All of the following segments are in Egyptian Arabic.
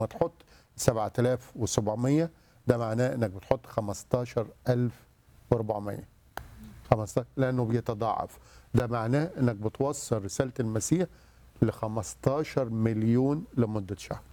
ما تحط 7700 ده معناه انك بتحط 15400 15 لانه بيتضاعف ده معناه انك بتوصل رساله المسيح ل 15 مليون لمده شهر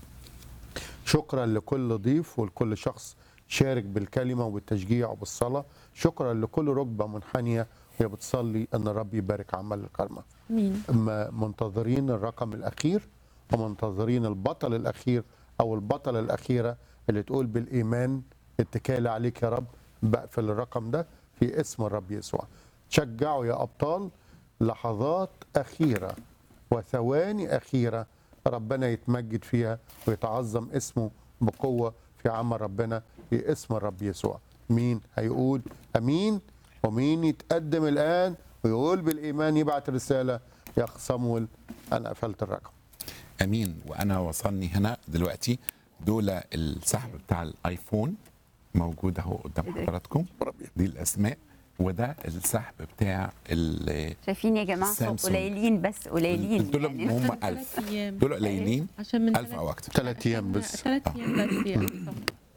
شكرا لكل ضيف ولكل شخص شارك بالكلمه وبالتشجيع وبالصلاه شكرا لكل ركبه منحنيه وهي بتصلي ان الرب يبارك عمل الكرمه مين ما منتظرين الرقم الاخير ومنتظرين البطل الاخير او البطله الاخيره اللي تقول بالايمان اتكالي عليك يا رب بقفل الرقم ده في اسم الرب يسوع شجعوا يا ابطال لحظات اخيره وثواني اخيره ربنا يتمجد فيها ويتعظم اسمه بقوه في عمل ربنا في اسم الرب يسوع مين هيقول امين ومين يتقدم الان ويقول بالايمان يبعت رساله يا أخ صمويل انا قفلت الرقم امين وانا وصلني هنا دلوقتي دول السحب بتاع الايفون موجود اهو قدام حضراتكم دي الاسماء وده السحب بتاع ال شايفين يا جماعه سامسونج. قليلين بس قليلين دول يعني هم ثلاث 1000 أيام. دول قليلين عشان من 1000 او اكتر ثلاث ايام بس ثلاث ايام بس يعني صح.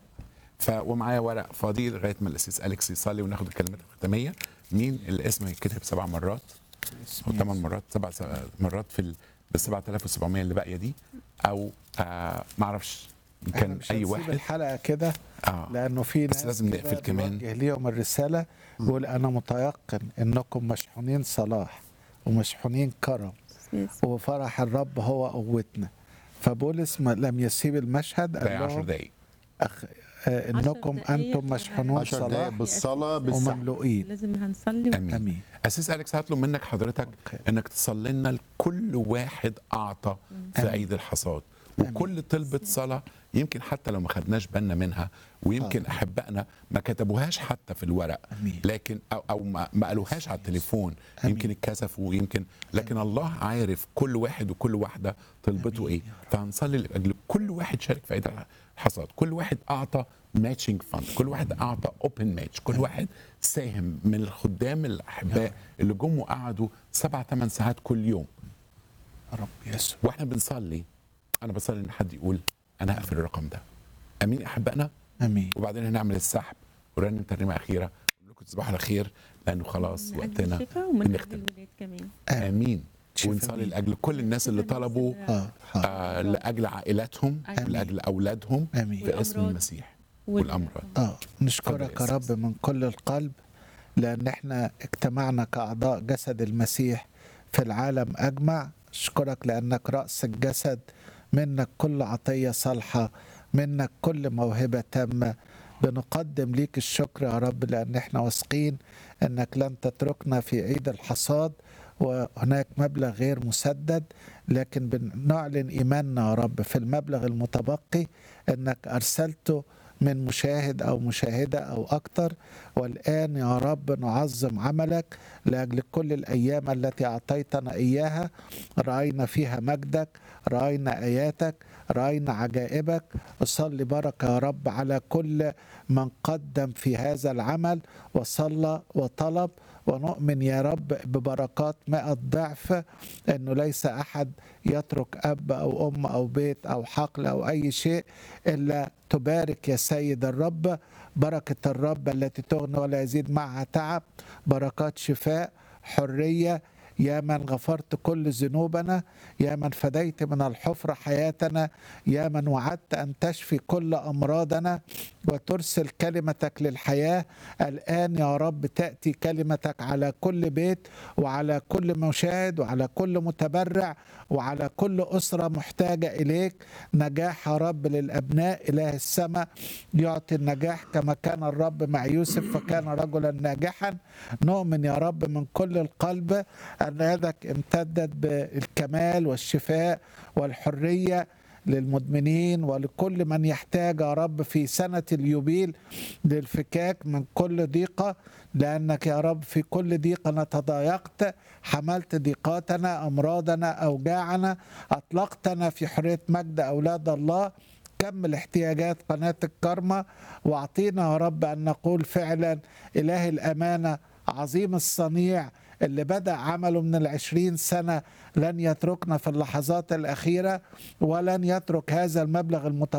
ف ومعايا ورق فاضي لغايه ما الاسيس اليكس يصلي وناخد الكلمات الختاميه مين الاسم يتكتب سبع مرات او ثمان مرات سبع س- مرات في ال ب 7700 اللي باقيه دي او آه ما اعرفش إحنا كان مش اي هنسيب واحد الحلقه كده اه لانه في بس ناس لازم كده نقفل كمان. بيوجه ليهم الرساله بيقول انا متيقن انكم مشحونين صلاح ومشحونين كرم وفرح الرب هو قوتنا فبولس ما لم يسيب المشهد باقي قال 10 لهم دقائق أخ... آه انكم دقايق انتم ولا مشحونون 10 دقائق صلاح بالصلاه بالسحب ومملوئين لازم هنصلي امين امين اسيس اليكس هطلب منك حضرتك أوكي. انك تصلي لنا لكل واحد اعطى في آمين. عيد الحصاد آمين. وكل طلبة صلاة يمكن حتى لو ما خدناش بالنا منها ويمكن أحبائنا ما كتبوهاش حتى في الورق أمين. لكن أو, أو ما, ما قالوهاش على التليفون أمين. يمكن اتكسفوا يمكن لكن الله عارف كل واحد وكل واحدة طلبته أمين إيه فهنصلي لأجل كل واحد شارك في عيد الحصاد كل واحد أعطى ماتشنج فاند كل واحد أعطى أوبن ماتش كل واحد ساهم من الخدام الأحباء اللي جم وقعدوا سبع ثمان ساعات كل يوم رب يسوع واحنا بنصلي انا بصلي ان حد يقول انا هقفل الرقم ده امين احبائنا امين وبعدين هنعمل السحب ورنم ترنيمه اخيره نقول لكم تصبحوا على خير لانه خلاص من أجل وقتنا الشفاء ومن أجل بنختم. الولاد كمان امين شفاء ونصلي مين؟ لاجل كل الناس اللي طلبوا اه حاضر. آه لاجل عائلاتهم آمين. لاجل اولادهم امين في اسم والأمراض. المسيح وال- والامراض اه نشكرك اتفضل يا يا رب من كل القلب لان احنا اجتمعنا كاعضاء جسد المسيح في العالم اجمع اشكرك لانك راس الجسد منك كل عطيه صالحه منك كل موهبه تامه بنقدم ليك الشكر يا رب لان احنا واثقين انك لن تتركنا في عيد الحصاد وهناك مبلغ غير مسدد لكن بنعلن ايماننا يا رب في المبلغ المتبقي انك ارسلته من مشاهد او مشاهده او اكثر والان يا رب نعظم عملك لاجل كل الايام التي اعطيتنا اياها راينا فيها مجدك راينا اياتك راينا عجائبك اصلي بركه يا رب على كل من قدم في هذا العمل وصلى وطلب ونؤمن يا رب ببركات مئة ضعف أنه ليس أحد يترك أب أو أم أو بيت أو حقل أو أي شيء إلا تبارك يا سيد الرب بركة الرب التي تغني ولا يزيد معها تعب بركات شفاء حرية يا من غفرت كل ذنوبنا يا من فديت من الحفرة حياتنا يا من وعدت أن تشفي كل أمراضنا وترسل كلمتك للحياة الآن يا رب تأتي كلمتك على كل بيت وعلى كل مشاهد وعلى كل متبرع وعلى كل أسرة محتاجة إليك نجاح يا رب للأبناء إله السماء يعطي النجاح كما كان الرب مع يوسف فكان رجلا ناجحا نؤمن يا رب من كل القلب أن يدك امتدت بالكمال والشفاء والحرية للمدمنين ولكل من يحتاج يا رب في سنة اليوبيل للفكاك من كل ضيقة لأنك يا رب في كل ضيقة نتضايقت حملت ضيقاتنا أمراضنا أوجاعنا أطلقتنا في حرية مجد أولاد الله كمل احتياجات قناة الكرمة واعطينا يا رب أن نقول فعلا إله الأمانة عظيم الصنيع اللي بدأ عمله من العشرين سنة لن يتركنا في اللحظات الأخيرة ولن يترك هذا المبلغ المتوقع